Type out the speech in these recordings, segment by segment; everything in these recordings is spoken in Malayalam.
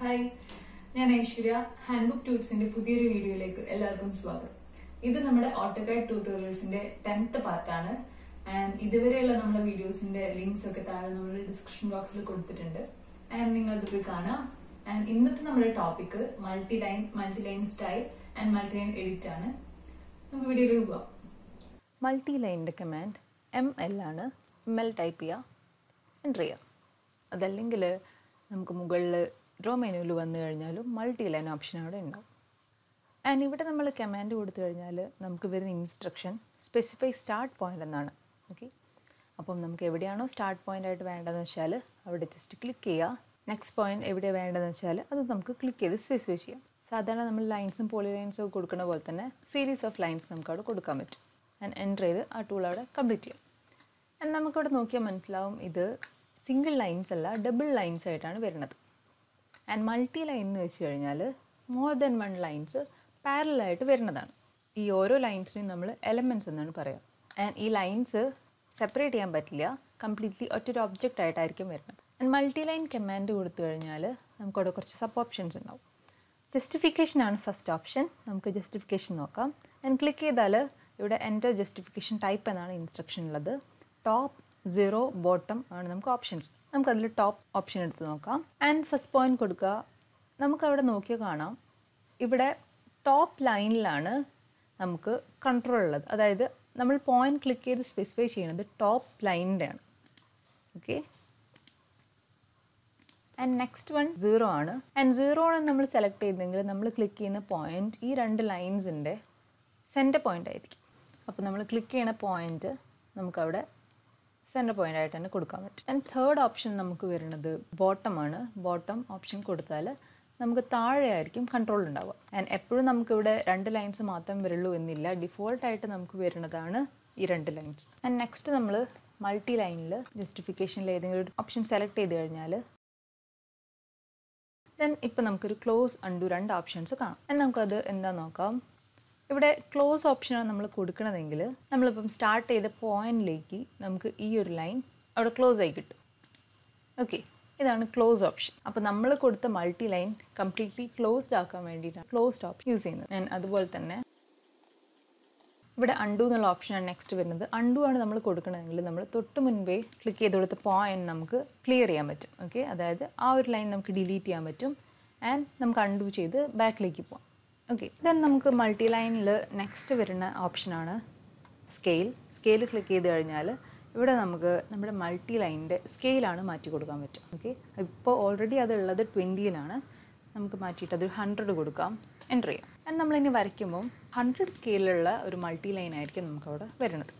ഹായ് ഞാൻ ഐശ്വര്യ ഹാൻഡ്ബുക്ക് ട്യൂട്ട്സിന്റെ പുതിയൊരു വീഡിയോയിലേക്ക് എല്ലാവർക്കും സ്വാഗതം ഇത് നമ്മുടെ ഓട്ടോകാഡ് ട്യൂട്ടോറിയൽസിന്റെ ടെൻത്ത് പാർട്ടാണ് ആൻഡ് ഇതുവരെയുള്ള നമ്മുടെ വീഡിയോസിന്റെ ലിങ്ക്സ് ഒക്കെ താഴെ നമ്മൾ ഡിസ്ക്രിപ്ഷൻ ബോക്സിൽ കൊടുത്തിട്ടുണ്ട് ആൻഡ് നിങ്ങൾ ഇത് പോയി കാണാം ആൻഡ് ഇന്നത്തെ നമ്മുടെ topic multi line multi line style and multi line edit ആണ് നമുക്ക് വീഡിയോയിലേക്ക് പോവാം മൾട്ടി ലൈനിൻ്റെ കമാൻഡ് എം എൽ ആണ് എം എൽ ടൈപ്പ് ചെയ്യുക എൻ്റർ ചെയ്യുക അതല്ലെങ്കിൽ നമുക്ക് മുകളിൽ ഡ്രോ മെനുവിൽ വന്നു കഴിഞ്ഞാലും മൾട്ടി ലൈൻ ഓപ്ഷൻ അവിടെ ഉണ്ടാവും ആൻഡ് ഇവിടെ നമ്മൾ കമാൻഡ് കൊടുത്തു കഴിഞ്ഞാൽ നമുക്ക് വരുന്ന ഇൻസ്ട്രക്ഷൻ സ്പെസിഫൈ സ്റ്റാർട്ട് പോയിന്റ് എന്നാണ് ഓക്കെ അപ്പം നമുക്ക് എവിടെയാണോ സ്റ്റാർട്ട് പോയിന്റ് ആയിട്ട് വേണ്ടതെന്ന് വെച്ചാൽ അവിടെ ജസ്റ്റ് ക്ലിക്ക് ചെയ്യുക നെക്സ്റ്റ് പോയിന്റ് എവിടെയാണ് വേണ്ടതെന്ന് വെച്ചാൽ അത് നമുക്ക് ക്ലിക്ക് ചെയ്ത് സ്പെസിഫൈ ചെയ്യാം സാധാരണ നമ്മൾ ലൈൻസും പോളി ലൈൻസും ഒക്കെ കൊടുക്കുന്ന പോലെ തന്നെ സീരീസ് ഓഫ് ലൈൻസ് നമുക്ക് അവിടെ കൊടുക്കാൻ പറ്റും ആൻഡ് എൻ്റർ ചെയ്ത് ആ ടൂൾ അവിടെ കംപ്ലീറ്റ് ചെയ്യാം ആൻഡ് നമുക്കവിടെ നോക്കിയാൽ മനസ്സിലാവും ഇത് സിംഗിൾ ലൈൻസ് അല്ല ഡബിൾ ലൈൻസ് ആയിട്ടാണ് വരുന്നത് ആൻഡ് മൾട്ടി ലൈൻ എന്ന് വെച്ച് കഴിഞ്ഞാൽ മോർ ദൻ വൺ ലൈൻസ് പാരലായിട്ട് വരുന്നതാണ് ഈ ഓരോ ലൈൻസിനെയും നമ്മൾ എലമെൻറ്റ്സ് എന്നാണ് പറയുക ആൻഡ് ഈ ലൈൻസ് സെപ്പറേറ്റ് ചെയ്യാൻ പറ്റില്ല കംപ്ലീറ്റ്ലി ഒറ്റൊരു ഒബ്ജക്റ്റ് ആയിട്ടായിരിക്കും വരുന്നത് ആൻഡ് മൾട്ടി ലൈൻ കമാൻഡ് കൊടുത്തു കഴിഞ്ഞാൽ നമുക്കവിടെ കുറച്ച് സബ് ഓപ്ഷൻസ് ഉണ്ടാവും ജസ്റ്റിഫിക്കേഷൻ ആണ് ഫസ്റ്റ് ഓപ്ഷൻ നമുക്ക് ജസ്റ്റിഫിക്കേഷൻ നോക്കാം ആൻഡ് ക്ലിക്ക് ചെയ്താൽ ഇവിടെ എൻ്റർ ജസ്റ്റിഫിക്കേഷൻ ടൈപ്പ് എന്നാണ് ഇൻസ്ട്രക്ഷൻ ഉള്ളത് ടോപ്പ് സീറോ ബോട്ടം ആണ് നമുക്ക് ഓപ്ഷൻസ് നമുക്കതിൽ ടോപ്പ് ഓപ്ഷൻ എടുത്ത് നോക്കാം ആൻഡ് ഫസ്റ്റ് പോയിന്റ് കൊടുക്കുക നമുക്കവിടെ നോക്കിയാൽ കാണാം ഇവിടെ ടോപ്പ് ലൈനിലാണ് നമുക്ക് കൺട്രോൾ ഉള്ളത് അതായത് നമ്മൾ പോയിന്റ് ക്ലിക്ക് ചെയ്ത് സ്പെസിഫൈ ചെയ്യുന്നത് ടോപ്പ് ലൈനിൻ്റെ ആണ് okay and next one zero ആണ് ആൻഡ് സീറോ ആണ് നമ്മൾ സെലക്ട് ചെയ്തെങ്കിൽ നമ്മൾ ക്ലിക്ക് ചെയ്യുന്ന പോയിന്റ് ഈ രണ്ട് ലൈൻസിൻ്റെ സെൻറ്റർ പോയിന്റ് ആയിരിക്കും അപ്പോൾ നമ്മൾ ക്ലിക്ക് ചെയ്യുന്ന പോയിന്റ് നമുക്കവിടെ സെൻറ്റർ പോയിന്റ് ആയിട്ട് തന്നെ കൊടുക്കാൻ പറ്റും ആൻഡ് തേർഡ് ഓപ്ഷൻ നമുക്ക് വരുന്നത് ബോട്ടം ആണ് ബോട്ടം ഓപ്ഷൻ കൊടുത്താൽ നമുക്ക് താഴെ ആയിരിക്കും കൺട്രോൾ ഉണ്ടാവുക ആൻഡ് എപ്പോഴും നമുക്കിവിടെ രണ്ട് ലൈൻസ് മാത്രം വരുള്ളൂ എന്നില്ല ഡിഫോൾട്ടായിട്ട് നമുക്ക് വരുന്നതാണ് ഈ രണ്ട് ലൈൻസ് ആൻഡ് നെക്സ്റ്റ് നമ്മൾ മൾട്ടി ലൈനിൽ ജസ്റ്റിഫിക്കേഷനിൽ ഏതെങ്കിലും ഒരു ഓപ്ഷൻ സെലക്ട് ചെയ്ത് കഴിഞ്ഞാൽ ദെൻ ഇപ്പം നമുക്കൊരു ക്ലോസ് അണ്ടു രണ്ട് ഓപ്ഷൻസ് കാണാം ആൻഡ് നമുക്കത് എന്താ നോക്കാം ഇവിടെ ക്ലോസ് ഓപ്ഷനാണ് നമ്മൾ കൊടുക്കണതെങ്കിൽ നമ്മളിപ്പം സ്റ്റാർട്ട് ചെയ്ത പോയിന്റിലേക്ക് നമുക്ക് ഈ ഒരു ലൈൻ അവിടെ ക്ലോസ് ആയി കിട്ടും ഓക്കെ ഇതാണ് ക്ലോസ് ഓപ്ഷൻ അപ്പോൾ നമ്മൾ കൊടുത്ത മൾട്ടി ലൈൻ കംപ്ലീറ്റ്ലി ക്ലോസ്ഡ് ആക്കാൻ വേണ്ടിയിട്ടാണ് ക്ലോസ്ഡ് ഓപ്ഷൻ യൂസ് ചെയ്യുന്നത് ഞാൻ അതുപോലെ തന്നെ ഇവിടെ അണ്ടു എന്നുള്ള ഓപ്ഷനാണ് നെക്സ്റ്റ് വരുന്നത് അണ്ടു ആണ് നമ്മൾ കൊടുക്കണമെങ്കിൽ നമ്മൾ തൊട്ട് മുൻപേ ക്ലിക്ക് ചെയ്ത് കൊടുത്ത പോയിന്റ് നമുക്ക് ക്ലിയർ ചെയ്യാൻ പറ്റും ഓക്കെ അതായത് ആ ഒരു ലൈൻ നമുക്ക് ഡിലീറ്റ് ചെയ്യാൻ പറ്റും ആൻഡ് നമുക്ക് അണ്ടു ചെയ്ത് ബാക്കിലേക്ക് പോകാം ഓക്കെ ദെൻ നമുക്ക് മൾട്ടി ലൈനിൽ നെക്സ്റ്റ് വരുന്ന ഓപ്ഷനാണ് സ്കെയിൽ സ്കെയിൽ ക്ലിക്ക് ചെയ്ത് കഴിഞ്ഞാൽ ഇവിടെ നമുക്ക് നമ്മുടെ മൾട്ടി ലൈനിൻ്റെ സ്കെയിലാണ് മാറ്റി കൊടുക്കാൻ പറ്റും ഓക്കെ ഇപ്പോൾ ഓൾറെഡി അതുള്ളത് ട്വൻറ്റിയിലാണ് നമുക്ക് മാറ്റിയിട്ട് അത് ഹൺഡ്രഡ് കൊടുക്കാം എൻ്റർ ചെയ്യാം ആൻഡ് നമ്മളിനി വരയ്ക്കുമ്പം ഹൺഡ്രഡ് സ്കെയിലുള്ള ഒരു മൾട്ടി ലൈൻ ആയിരിക്കും നമുക്കവിടെ വരുന്നത്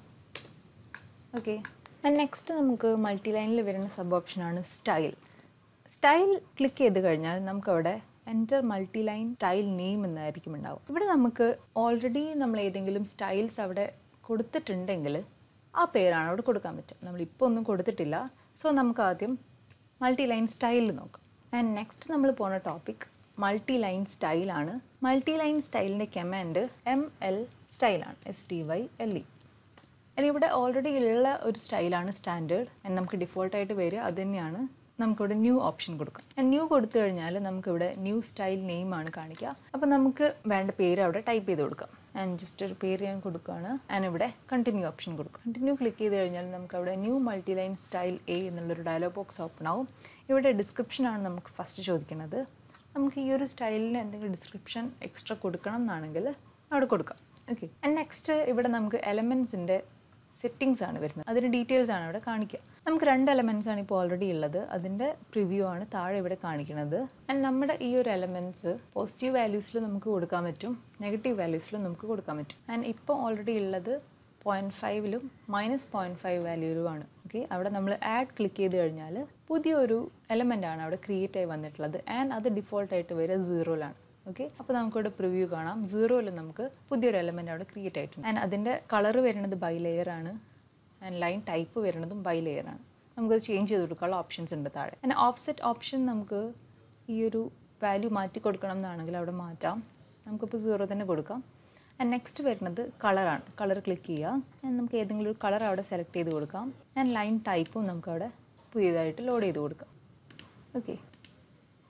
ഓക്കെ ആൻഡ് നെക്സ്റ്റ് നമുക്ക് മൾട്ടി ലൈനിൽ വരുന്ന സബ് ഓപ്ഷനാണ് സ്റ്റൈൽ സ്റ്റൈൽ ക്ലിക്ക് ചെയ്ത് കഴിഞ്ഞാൽ നമുക്കവിടെ enter multi line style name എന്നായിരിക്കും ഉണ്ടാവും ഇവിടെ നമുക്ക് ഓൾറെഡി നമ്മൾ ഏതെങ്കിലും സ്റ്റൈൽസ് അവിടെ കൊടുത്തിട്ടുണ്ടെങ്കിൽ ആ പേരാണ് അവിടെ കൊടുക്കാൻ പറ്റുക നമ്മളിപ്പോൾ ഒന്നും കൊടുത്തിട്ടില്ല സോ നമുക്ക് ആദ്യം മൾട്ടി ലൈൻ സ്റ്റൈൽ നോക്കാം ആൻഡ് നെക്സ്റ്റ് നമ്മൾ പോകുന്ന ടോപ്പിക് മൾട്ടി ലൈൻ സ്റ്റൈലാണ് മൾട്ടി ലൈൻ സ്റ്റൈലിൻ്റെ കമാൻഡ് എം എൽ സ്റ്റൈലാണ് S T Y L E ഇനി ഇവിടെ ഓൾറെഡി ഉള്ള ഒരു സ്റ്റൈലാണ് സ്റ്റാൻഡേർഡ് ആൻഡ് നമുക്ക് ഡിഫോൾട്ടായിട്ട് വരിക അത് തന്നെയാണ് നമുക്കിവിടെ ന്യൂ ഓപ്ഷൻ കൊടുക്കാം ആൻഡ് ന്യൂ കൊടുത്തു കഴിഞ്ഞാൽ നമുക്കിവിടെ ന്യൂ സ്റ്റൈൽ നെയിം ആണ് കാണിക്കുക അപ്പോൾ നമുക്ക് വേണ്ട പേര് അവിടെ ടൈപ്പ് ചെയ്ത് കൊടുക്കാം ആൻഡ് ജസ്റ്റ് ഒരു പേര് ഞാൻ കൊടുക്കുകയാണ് ആൻഡ് ഇവിടെ കണ്ടിന്യൂ ഓപ്ഷൻ കൊടുക്കും കണ്ടിന്യൂ ക്ലിക്ക് ചെയ്ത് കഴിഞ്ഞാൽ നമുക്ക് അവിടെ new multi line style A എന്നുള്ളൊരു ഡയലോഗ് ബോക്സ് ഓപ്പൺ ആവും ഇവിടെ ഡിസ്ക്രിപ്ഷനാണ് നമുക്ക് ഫസ്റ്റ് ചോദിക്കുന്നത് നമുക്ക് ഈ ഒരു സ്റ്റൈലിന് എന്തെങ്കിലും ഡിസ്ക്രിപ്ഷൻ എക്സ്ട്രാ കൊടുക്കണം എന്നാണെങ്കിൽ അവിടെ കൊടുക്കാം ഓക്കെ ആൻഡ് നെക്സ്റ്റ് ഇവിടെ നമുക്ക് എലമെൻസിൻ്റെ സെറ്റിങ്സ് ആണ് വരുന്നത് അതിൻ്റെ ഡീറ്റെയിൽസ് ആണ് ഇവിടെ കാണിക്കുക നമുക്ക് രണ്ട് എലമെൻറ്റ്സ് ആണ് ഇപ്പോൾ ഓൾറെഡി ഉള്ളത് അതിൻ്റെ പ്രിവ്യൂ ആണ് താഴെ ഇവിടെ കാണിക്കുന്നത് ആൻഡ് നമ്മുടെ ഈ ഒരു എലമെൻറ്റ്സ് പോസിറ്റീവ് വാല്യൂസിൽ നമുക്ക് കൊടുക്കാൻ പറ്റും നെഗറ്റീവ് വാല്യൂസിലും നമുക്ക് കൊടുക്കാൻ പറ്റും ആൻഡ് ഇപ്പോൾ ഓൾറെഡി ഉള്ളത് പോയിൻറ്റ് ഫൈവിലും മൈനസ് പോയിൻറ്റ് ഫൈവ് വാല്യൂലുമാണ് ഓക്കെ അവിടെ നമ്മൾ ആഡ് ക്ലിക്ക് ചെയ്ത് കഴിഞ്ഞാൽ പുതിയൊരു എലമെൻ്റ് ആണ് അവിടെ ക്രിയേറ്റ് ആയി വന്നിട്ടുള്ളത് ആൻഡ് അത് ഡിഫോൾട്ടായിട്ട് വരിക സീറോയിലാണ് ഓക്കെ അപ്പോൾ നമുക്കിവിടെ പ്രിവ്യൂ കാണാം സീറോയിൽ നമുക്ക് പുതിയൊരു എലമെൻ്റ് അവിടെ ക്രിയേറ്റ് ആയിട്ടുണ്ട് ആൻഡ് അതിൻ്റെ കളർ വരുന്നത് ബൈ ലെയർ ആണ് ആൻഡ് ലൈൻ ടൈപ്പ് വരുന്നതും ബൈ ലെയർ ആണ് നമുക്കത് ചേഞ്ച് ചെയ്ത് കൊടുക്കാനുള്ള ഓപ്ഷൻസ് ഉണ്ട് താഴെ ആൻഡ് ഓഫ്സെറ്റ് ഓപ്ഷൻ നമുക്ക് ഈ ഒരു വാല്യൂ മാറ്റി കൊടുക്കണം എന്നാണെങ്കിൽ അവിടെ മാറ്റാം നമുക്കിപ്പോൾ സീറോ തന്നെ കൊടുക്കാം ആൻഡ് നെക്സ്റ്റ് വരുന്നത് കളറാണ് കളർ ക്ലിക്ക് ചെയ്യുക ആൻഡ് നമുക്ക് ഏതെങ്കിലും ഒരു കളർ അവിടെ സെലക്ട് ചെയ്ത് കൊടുക്കാം ആൻഡ് ലൈൻ ടൈപ്പും നമുക്കവിടെ പുതിയതായിട്ട് ലോഡ് ചെയ്ത് കൊടുക്കാം ഓക്കെ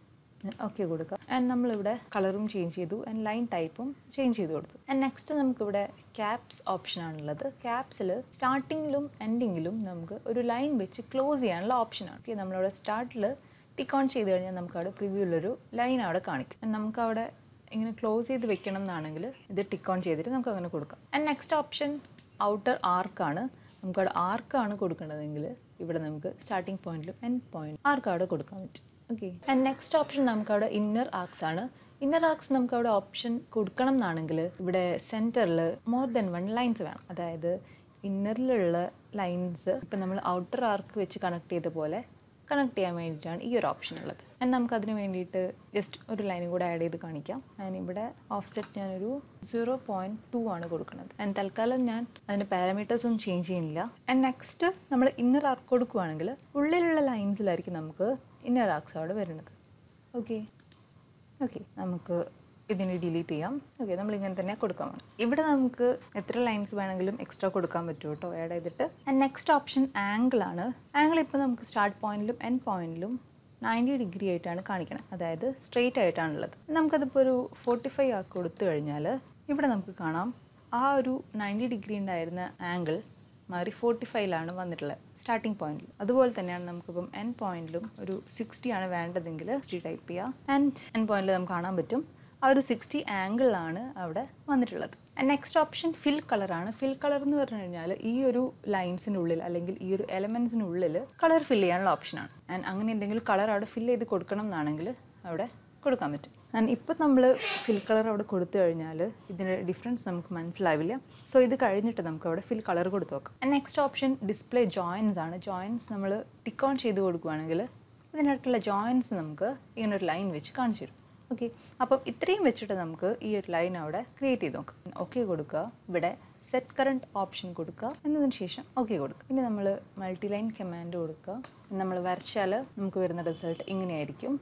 ഓക്കെ കൊടുക്കുക ആൻഡ് നമ്മളിവിടെ കളറും ചേഞ്ച് ചെയ്തു ആൻഡ് ലൈൻ ടൈപ്പും ചേഞ്ച് ചെയ്ത് കൊടുത്തു ആൻഡ് നെക്സ്റ്റ് നമുക്കിവിടെ ക്യാപ്സ് ഓപ്ഷനാണുള്ളത് ക്യാപ്സിൽ സ്റ്റാർട്ടിങ്ങിലും എൻഡിങ്ങിലും നമുക്ക് ഒരു ലൈൻ വെച്ച് ക്ലോസ് ചെയ്യാനുള്ള ഓപ്ഷനാണ് ഓക്കെ നമ്മളിവിടെ സ്റ്റാർട്ടിൽ ടിക്ക് ഓൺ ചെയ്ത് കഴിഞ്ഞാൽ നമുക്ക് അവിടെ പ്രിവ്യൂലൊരു ലൈൻ അവിടെ കാണിക്കും And നമുക്ക് അവിടെ ഇങ്ങനെ ക്ലോസ് ചെയ്ത് വെക്കണം എന്നാണെങ്കിൽ ഇത് ടിക്ക് ഓൺ ചെയ്തിട്ട് നമുക്ക് അങ്ങനെ കൊടുക്കാം ആൻഡ് നെക്സ്റ്റ് ഓപ്ഷൻ ഔട്ടർ ആർക്കാണ് നമുക്കവിടെ ആർക്കാണ് കൊടുക്കേണ്ടതെങ്കിൽ ഇവിടെ നമുക്ക് സ്റ്റാർട്ടിംഗ് പോയിന്റിലും എൻഡ് പോയിന്റ് ആർക്ക് അവിടെ കൊടുക്കാൻ പറ്റും ഓക്കെ ആൻഡ് നെക്സ്റ്റ് ഓപ്ഷൻ നമുക്കവിടെ ഇന്നർ ആർക്സ് ആണ് ഇന്നർ ആർക്സ് നമുക്ക് അവിടെ ഓപ്ഷൻ കൊടുക്കണം എന്നാണെങ്കിൽ ഇവിടെ സെൻറ്ററിൽ മോർ ദൻ വൺ ലൈൻസ് വേണം അതായത് ഇന്നറിലുള്ള ലൈൻസ് ഇപ്പം നമ്മൾ ഔട്ടർ ആർക്ക് വെച്ച് കണക്ട് ചെയ്ത പോലെ കണക്ട് ചെയ്യാൻ വേണ്ടിയിട്ടാണ് ഈ ഒരു ഓപ്ഷൻ ഉള്ളത് ആൻഡ് നമുക്ക് അതിന് വേണ്ടിയിട്ട് ജസ്റ്റ് ഒരു ലൈനും കൂടെ ആഡ് ചെയ്ത് കാണിക്കാം ആൻഡ് ഇവിടെ ഓഫ്സെറ്റ് ഞാനൊരു സീറോ പോയിൻറ്റ് ടു ആണ് കൊടുക്കുന്നത് ആൻഡ് തൽക്കാലം ഞാൻ അതിൻ്റെ പാരാമീറ്റേഴ്സ് ഒന്നും ചേഞ്ച് ചെയ്യുന്നില്ല ആൻഡ് നെക്സ്റ്റ് നമ്മൾ ഇന്നർ ആർക്ക് കൊടുക്കുകയാണെങ്കിൽ ഉള്ളിലുള്ള ലൈൻസിലായിരിക്കും നമുക്ക് ഇന്നർ ആർക്സ് അവിടെ വരുന്നത് ഓക്കെ ഓക്കെ നമുക്ക് ഇതിനെ ഡിലീറ്റ് ചെയ്യാം ഓക്കെ നമ്മൾ ഇങ്ങനെ തന്നെ കൊടുക്കാൻ വേണം ഇവിടെ നമുക്ക് എത്ര ലൈൻസ് വേണമെങ്കിലും എക്സ്ട്രാ കൊടുക്കാൻ പറ്റും കേട്ടോ ആഡ് ചെയ്തിട്ട് ആൻഡ് നെക്സ്റ്റ് ഓപ്ഷൻ ആംഗിൾ ആണ് ആംഗിൾ ഇപ്പോൾ നമുക്ക് സ്റ്റാർട്ട് പോയിന്റിലും എൻഡ് പോയിന്റിലും നയൻറ്റി ഡിഗ്രി ആയിട്ടാണ് കാണിക്കണം അതായത് സ്ട്രെയിറ്റ് ആയിട്ടാണുള്ളത് നമുക്കതിപ്പോൾ ഒരു ഫോർട്ടി ഫൈവ് ആക്കി കൊടുത്തു കഴിഞ്ഞാൽ ഇവിടെ നമുക്ക് കാണാം ആ ഒരു നയൻറ്റി ഡിഗ്രി ഉണ്ടായിരുന്ന ആംഗിൾ മാറി ഫോർട്ടി ഫൈവിലാണ് വന്നിട്ടുള്ളത് സ്റ്റാർട്ടിംഗ് പോയിന്റിൽ അതുപോലെ തന്നെയാണ് നമുക്കിപ്പം എൻ പോയിന്റിലും ഒരു സിക്സ്റ്റി ആണ് വേണ്ടതെങ്കിൽ സിക്സ്റ്റി ടൈപ്പ് ചെയ്യുക ആൻഡ് എൻ പോയിന്റിൽ നമുക്ക് കാണാൻ പറ്റും ആ ഒരു സിക്സ്റ്റി ആംഗിളിലാണ് അവിടെ വന്നിട്ടുള്ളത് നെക്സ്റ്റ് ഓപ്ഷൻ ഫിൽ കളറാണ് ഫിൽ കളർ എന്ന് പറഞ്ഞു കഴിഞ്ഞാൽ ഈ ഒരു ലൈൻസിനുള്ളിൽ അല്ലെങ്കിൽ ഈ ഒരു എലമെൻസിനുള്ളിൽ കളർ ഫിൽ ചെയ്യാനുള്ള ഓപ്ഷനാണ് ആൻഡ് അങ്ങനെ എന്തെങ്കിലും കളർ അവിടെ ഫിൽ ചെയ്ത് കൊടുക്കണം എന്നാണെങ്കിൽ അവിടെ കൊടുക്കാൻ പറ്റും ആൻഡ് ഇപ്പം നമ്മൾ ഫിൽ കളർ അവിടെ കൊടുത്തു കഴിഞ്ഞാൽ ഇതിൻ്റെ ഡിഫറൻസ് നമുക്ക് മനസ്സിലാവില്ല സോ ഇത് കഴിഞ്ഞിട്ട് നമുക്ക് അവിടെ ഫിൽ കളർ കൊടുത്ത് നോക്കാം നെക്സ്റ്റ് ഓപ്ഷൻ ഡിസ്പ്ലേ ജോയിൻസ് ആണ് ജോയിൻസ് നമ്മൾ ടിക്ക് ഓൺ ചെയ്ത് കൊടുക്കുകയാണെങ്കിൽ ഇതിനകത്തുള്ള ജോയിൻസ് നമുക്ക് ഇങ്ങനൊരു ലൈൻ വെച്ച് കാണിച്ചു തരും ഓക്കെ അപ്പം ഇത്രയും വെച്ചിട്ട് നമുക്ക് ഈ ഒരു ലൈൻ അവിടെ ക്രിയേറ്റ് ചെയ്ത് നോക്കാം ഓക്കെ കൊടുക്കുക ഇവിടെ സെറ്റ് കറണ്ട് ഓപ്ഷൻ കൊടുക്കുക എന്നതിന് ശേഷം ഓക്കെ കൊടുക്കുക പിന്നെ നമ്മൾ മൾട്ടി ലൈൻ കമാൻഡ് കൊടുക്കുക നമ്മൾ വരച്ചാൽ നമുക്ക് വരുന്ന റിസൾട്ട് ഇങ്ങനെയായിരിക്കും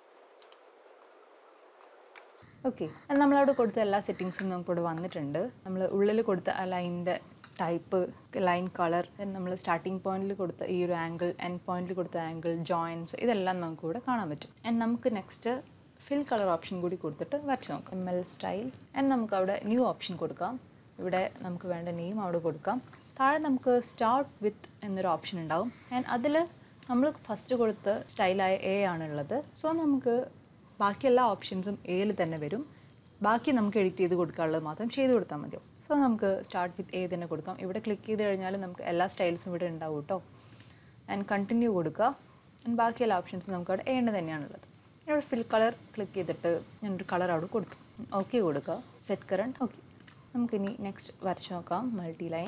ഓക്കെ നമ്മളവിടെ കൊടുത്ത എല്ലാ സെറ്റിങ്സും നമുക്കിവിടെ വന്നിട്ടുണ്ട് നമ്മൾ ഉള്ളിൽ കൊടുത്ത ആ ലൈനിൻ്റെ ടൈപ്പ് ലൈൻ കളർ നമ്മൾ സ്റ്റാർട്ടിംഗ് പോയിന്റിൽ കൊടുത്ത ഈ ഒരു ആംഗിൾ എൻഡ് പോയിന്റിൽ കൊടുത്ത ആംഗിൾ ജോയിൻസ് ഇതെല്ലാം നമുക്ക് ഇവിടെ കാണാൻ പറ്റും ആൻഡ് നമുക്ക് നെക്സ്റ്റ് ഫിൽ കളർ ഓപ്ഷൻ കൂടി കൊടുത്തിട്ട് വരച്ച് നോക്കാം എം എൽ സ്റ്റൈൽ ആൻഡ് നമുക്ക് അവിടെ ന്യൂ ഓപ്ഷൻ കൊടുക്കാം ഇവിടെ നമുക്ക് വേണ്ട നെയിം അവിടെ കൊടുക്കാം താഴെ നമുക്ക് സ്റ്റാർട്ട് വിത്ത് എന്നൊരു ഓപ്ഷൻ ഉണ്ടാവും ആൻഡ് അതിൽ നമ്മൾ ഫസ്റ്റ് കൊടുത്ത സ്റ്റൈലായ എ ആണുള്ളത് സോ നമുക്ക് ബാക്കി എല്ലാ ഓപ്ഷൻസും എയിൽ തന്നെ വരും ബാക്കി നമുക്ക് എഡിറ്റ് ചെയ്ത് കൊടുക്കാനുള്ളത് മാത്രം ചെയ്ത് കൊടുത്താൽ മതിയാവും സോ നമുക്ക് സ്റ്റാർട്ട് വിത്ത് എ തന്നെ കൊടുക്കാം ഇവിടെ ക്ലിക്ക് ചെയ്ത് കഴിഞ്ഞാൽ നമുക്ക് എല്ലാ സ്റ്റൈൽസും ഇവിടെ ഉണ്ടാവും കേട്ടോ ആൻഡ് കണ്ടിന്യൂ കൊടുക്കുക ആൻഡ് ബാക്കി എല്ലാ ഓപ്ഷൻസും നമുക്ക് അവിടെ എ തന്നെയാണുള്ളത് ഇവിടെ ഫിൽ കളർ ക്ലിക്ക് ചെയ്തിട്ട് ഞാനൊരു കളർ അവിടെ കൊടുത്തു ഓക്കെ കൊടുക്കുക സെറ്റ് കറണ്ട് ഓക്കെ നമുക്കിനി നെക്സ്റ്റ് വരച്ച് നോക്കാം മൾട്ടി ലൈൻ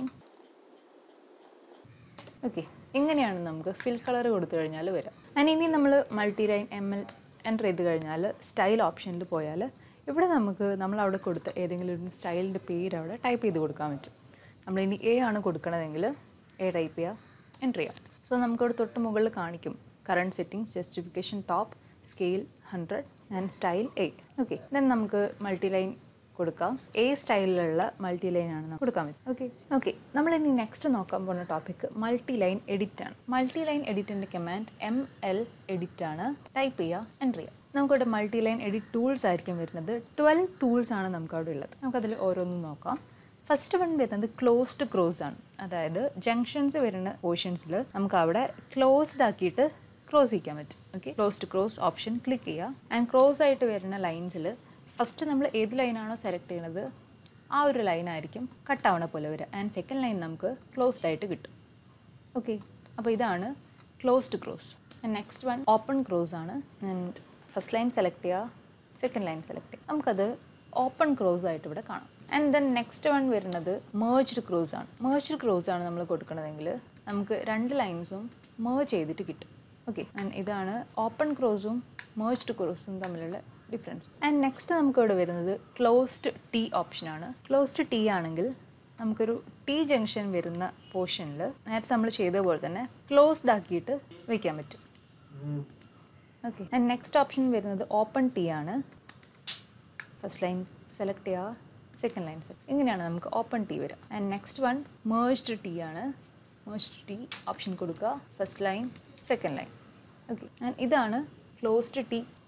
ഓക്കെ ഇങ്ങനെയാണ് നമുക്ക് ഫിൽ കളർ കൊടുത്തു കഴിഞ്ഞാൽ വരിക ആൻഡ് ഇനി നമ്മൾ multi line M L enter ചെയ്ത് കഴിഞ്ഞാൽ സ്റ്റൈൽ ഓപ്ഷനിൽ പോയാൽ ഇവിടെ നമുക്ക് നമ്മൾ അവിടെ കൊടുത്ത ഏതെങ്കിലും ഒരു സ്റ്റൈലിൻ്റെ പേര് അവിടെ ടൈപ്പ് ചെയ്ത് കൊടുക്കാൻ പറ്റും നമ്മൾ ഇനി എ ആണ് കൊടുക്കണതെങ്കിൽ എ ടൈപ്പ് ചെയ്യുക എൻ്റർ ചെയ്യാം സോ നമുക്കവിടെ തൊട്ട് മുകളിൽ കാണിക്കും current settings justification top scale hundred and style A okay then നമുക്ക് മൾട്ടി ലൈൻ കൊടുക്കാം എ സ്റ്റൈലിലുള്ള മൾട്ടി ലൈൻ ആണ് നമുക്ക് കൊടുക്കാൻ പറ്റും ഓക്കെ ഓക്കെ നമ്മൾ ഇനി നെക്സ്റ്റ് നോക്കാൻ പോകുന്ന ടോപ്പിക് മൾട്ടി ലൈൻ എഡിറ്റ് ആണ് മൾട്ടി ലൈൻ എഡിറ്റിൻ്റെ കമാൻഡ് എം എൽ എഡിറ്റ് ആണ് ടൈപ്പ് ചെയ്യുക എൻ്റർ ചെയ്യുക നമുക്കിവിടെ മൾട്ടി ലൈൻ എഡിറ്റ് ടൂൾസ് ആയിരിക്കും വരുന്നത് ട്വൽവ് ടൂൾസ് ആണ് നമുക്ക് അവിടെ ഉള്ളത് നമുക്കതിൽ ഓരോന്നും നോക്കാം ഫസ്റ്റ് വൺ വരുന്നത് ക്ലോസ്ഡ് ക്രോസ് ആണ് അതായത് ജംഗ്ഷൻസ് വരുന്ന പോർഷൻസിൽ നമുക്ക് അവിടെ ക്ലോസ്ഡ് ആക്കിയിട്ട് ക്രോസ് ചെയ്യാൻ പറ്റും okay closed cross option click ചെയ്യുക ആൻഡ് ക്രോസ് ആയിട്ട് വരുന്ന ലൈൻസിൽ ഫസ്റ്റ് നമ്മൾ ഏത് ലൈനാണോ സെലക്ട് ചെയ്യണത് ആ ഒരു ലൈനായിരിക്കും കട്ടാവണ പോലെ വരിക ആൻഡ് സെക്കൻഡ് ലൈൻ നമുക്ക് ക്ലോസ്ഡ് ആയിട്ട് കിട്ടും ഓക്കെ അപ്പോൾ ഇതാണ് closed cross and next one open cross ആണ് ആൻഡ് ഫസ്റ്റ് ലൈൻ സെലക്ട് ചെയ്യുക സെക്കൻഡ് ലൈൻ സെലക്ട് ചെയ്യുക നമുക്കത് ഓപ്പൺ ക്രോസ് ആയിട്ട് ഇവിടെ കാണാം ആൻഡ് ദെൻ നെക്സ്റ്റ് വൺ വരുന്നത് മേജ്ഡ് ക്രോസ് ആണ് മേജ്ഡ് ക്രോസ് ആണ് നമ്മൾ കൊടുക്കണതെങ്കിൽ നമുക്ക് രണ്ട് ലൈൻസും മേജ് ചെയ്തിട്ട് കിട്ടും ഓക്കെ ആൻഡ് ഇതാണ് ഓപ്പൺ ക്രോസും മേജ്ഡ് ക്രോസും തമ്മിലുള്ള ഡിഫറൻസ് ആൻഡ് നെക്സ്റ്റ് നമുക്ക് ഇവിടെ വരുന്നത് ക്ലോസ്ഡ് ടി ഓപ്ഷനാണ് ക്ലോസ്ഡ് ടി ആണെങ്കിൽ നമുക്കൊരു ടി ജംഗ്ഷൻ വരുന്ന പോർഷനിൽ നേരത്തെ നമ്മൾ ചെയ്ത പോലെ തന്നെ ക്ലോസ്ഡ് ആക്കിയിട്ട് വെക്കാൻ പറ്റും ഓക്കെ ആൻഡ് നെക്സ്റ്റ് ഓപ്ഷൻ വരുന്നത് ഓപ്പൺ ടി ആണ് ഫസ്റ്റ് ലൈൻ സെലക്ട് ചെയ്യുക സെക്കൻഡ് ലൈൻ സെലക്ട് ഇങ്ങനെയാണ് നമുക്ക് ഓപ്പൺ ടി വരിക and next one merged T ആണ് മേജ്ഡ് ടി ഓപ്ഷൻ കൊടുക്കുക first line second line okay and ഇതാണ് closed T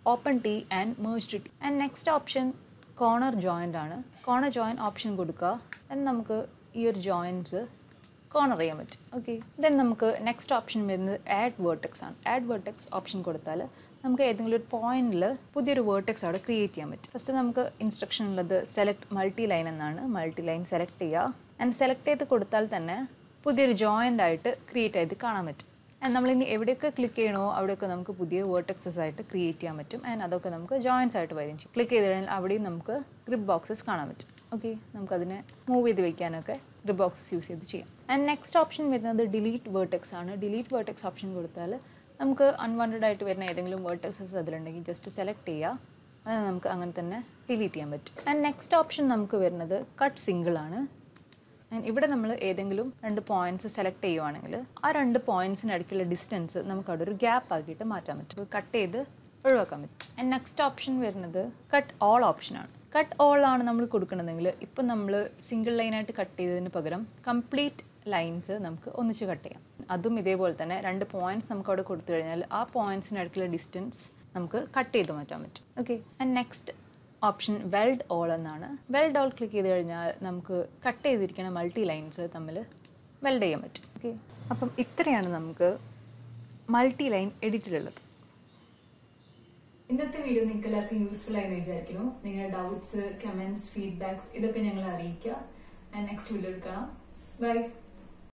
open T and merged T and next option corner joint ആണ് കോർണർ ജോയിൻ ഓപ്ഷൻ കൊടുക്കുക ദെൻ നമുക്ക് ഈ ഒരു ജോയിൻറ്റ്സ് കോർണർ ചെയ്യാൻ പറ്റും ഓക്കെ ദെൻ നമുക്ക് നെക്സ്റ്റ് ഓപ്ഷൻ വരുന്നത് ആഡ് വേർട്ടെക്സ് ആണ് ആഡ് വേർട്ടെക്സ് ഓപ്ഷൻ കൊടുത്താൽ നമുക്ക് ഏതെങ്കിലും ഒരു പോയിന്റിൽ പുതിയൊരു വേർട്ടെക്സ് അവിടെ ക്രിയേറ്റ് ചെയ്യാൻ പറ്റും ഫസ്റ്റ് നമുക്ക് ഇൻസ്ട്രക്ഷൻ ഉള്ളത് സെലക്ട് മൾട്ടി ലൈൻ എന്നാണ് മൾട്ടി ലൈൻ സെലക്ട് ചെയ്യുക ആൻഡ് സെലക്ട് ചെയ്ത് കൊടുത്താൽ തന്നെ പുതിയൊരു ജോയിൻ്റ് ആയിട്ട് ക്രിയേറ്റ് ചെയ്ത് കാണാൻ പറ്റും ആൻഡ് നമ്മളിനി എവിടെയൊക്കെ ക്ലിക്ക് ചെയ്യണോ അവിടെയൊക്കെ നമുക്ക് പുതിയ വേർട്ടെക്സസ് ആയിട്ട് ക്രിയേറ്റ് ചെയ്യാൻ പറ്റും ആൻഡ് അതൊക്കെ നമുക്ക് ജോയിൻസ് ആയിട്ട് വരും ചെയ്യും ക്ലിക്ക് ചെയ്ത് കഴിഞ്ഞാൽ അവിടെയും നമുക്ക് ഗ്രിപ്പ് ബോക്സസ് കാണാൻ പറ്റും ഓക്കെ നമുക്കതിനെ മൂവ് ചെയ്ത് വെക്കാനൊക്കെ ഗ്രിപ്പ് ബോക്സസ് യൂസ് ചെയ്ത് ചെയ്യാം ആൻഡ് നെക്സ്റ്റ് ഓപ്ഷൻ വരുന്നത് ഡിലീറ്റ് വേർട്ടെക്സ് ആണ് ഡിലീറ്റ് വേർട്ടെക്സ് ഓപ്ഷൻ കൊടുത്താൽ നമുക്ക് അൺവാണ്ടഡ് ആയിട്ട് വരുന്ന ഏതെങ്കിലും വേർട്ടെക്സസ് അതിലുണ്ടെങ്കിൽ ജസ്റ്റ് സെലക്ട് ചെയ്യുക അത് നമുക്ക് അങ്ങനെ തന്നെ ഡിലീറ്റ് ചെയ്യാൻ പറ്റും ആൻഡ് നെക്സ്റ്റ് ഓപ്ഷൻ നമുക്ക് വരുന്നത് കട്ട് സിംഗിൾ ആണ് ആൻഡ് ഇവിടെ നമ്മൾ ഏതെങ്കിലും രണ്ട് പോയിന്റ്സ് സെലക്ട് ചെയ്യുവാണെങ്കിൽ ആ രണ്ട് പോയിന്റ്സിന് ഇടയ്ക്കുള്ള ഡിസ്റ്റൻസ് നമുക്ക് അവിടെ ഒരു ഗ്യാപ്പ് ആക്കിയിട്ട് മാറ്റാൻ പറ്റും കട്ട് ചെയ്ത് ഒഴിവാക്കാൻ പറ്റും ആൻഡ് നെക്സ്റ്റ് ഓപ്ഷൻ വരുന്നത് കട്ട് ഓൾ ഓപ്ഷനാണ് കട്ട് ഓൾ ആണ് നമ്മൾ കൊടുക്കണമെങ്കിൽ ഇപ്പം നമ്മൾ സിംഗിൾ ലൈനായിട്ട് കട്ട് ചെയ്തതിന് പകരം കംപ്ലീറ്റ് ലൈൻസ് നമുക്ക് ഒന്നിച്ച് കട്ട് ചെയ്യാം അതും ഇതേപോലെ തന്നെ രണ്ട് പോയിന്റ്സ് നമുക്ക് അവിടെ കൊടുത്തു കഴിഞ്ഞാൽ ആ പോയിന്റ്സിന് ഇടയ്ക്കുള്ള ഡിസ്റ്റൻസ് നമുക്ക് കട്ട് ചെയ്ത് മാറ്റാൻ പറ്റും okay and next option weld all എന്നാണ് വെൽഡ് ഓൾ ക്ലിക്ക് ചെയ്ത് കഴിഞ്ഞാൽ നമുക്ക് കട്ട് ചെയ്തിരിക്കുന്ന മൾട്ടി ലൈൻസ് തമ്മിൽ വെൽഡ് ചെയ്യാൻ പറ്റും ഓക്കെ അപ്പം ഇത്രയാണ് നമുക്ക് മൾട്ടി ലൈൻ എഡിറ്റിലുള്ളത് ഇന്നത്തെ വീഡിയോ നിങ്ങൾക്ക് എല്ലാവർക്കും യൂസ്ഫുൾ ആയെന്ന് വിചാരിക്കുന്നു നിങ്ങളുടെ ഡൗട്ട്സ് കമന്റ്സ് ഫീഡ്ബാക്സ് ഇതൊക്കെ ഞങ്ങളെ അറിയിക്കുക നെക്സ്റ്റ് വീഡിയോയിൽ കാണാം ബൈ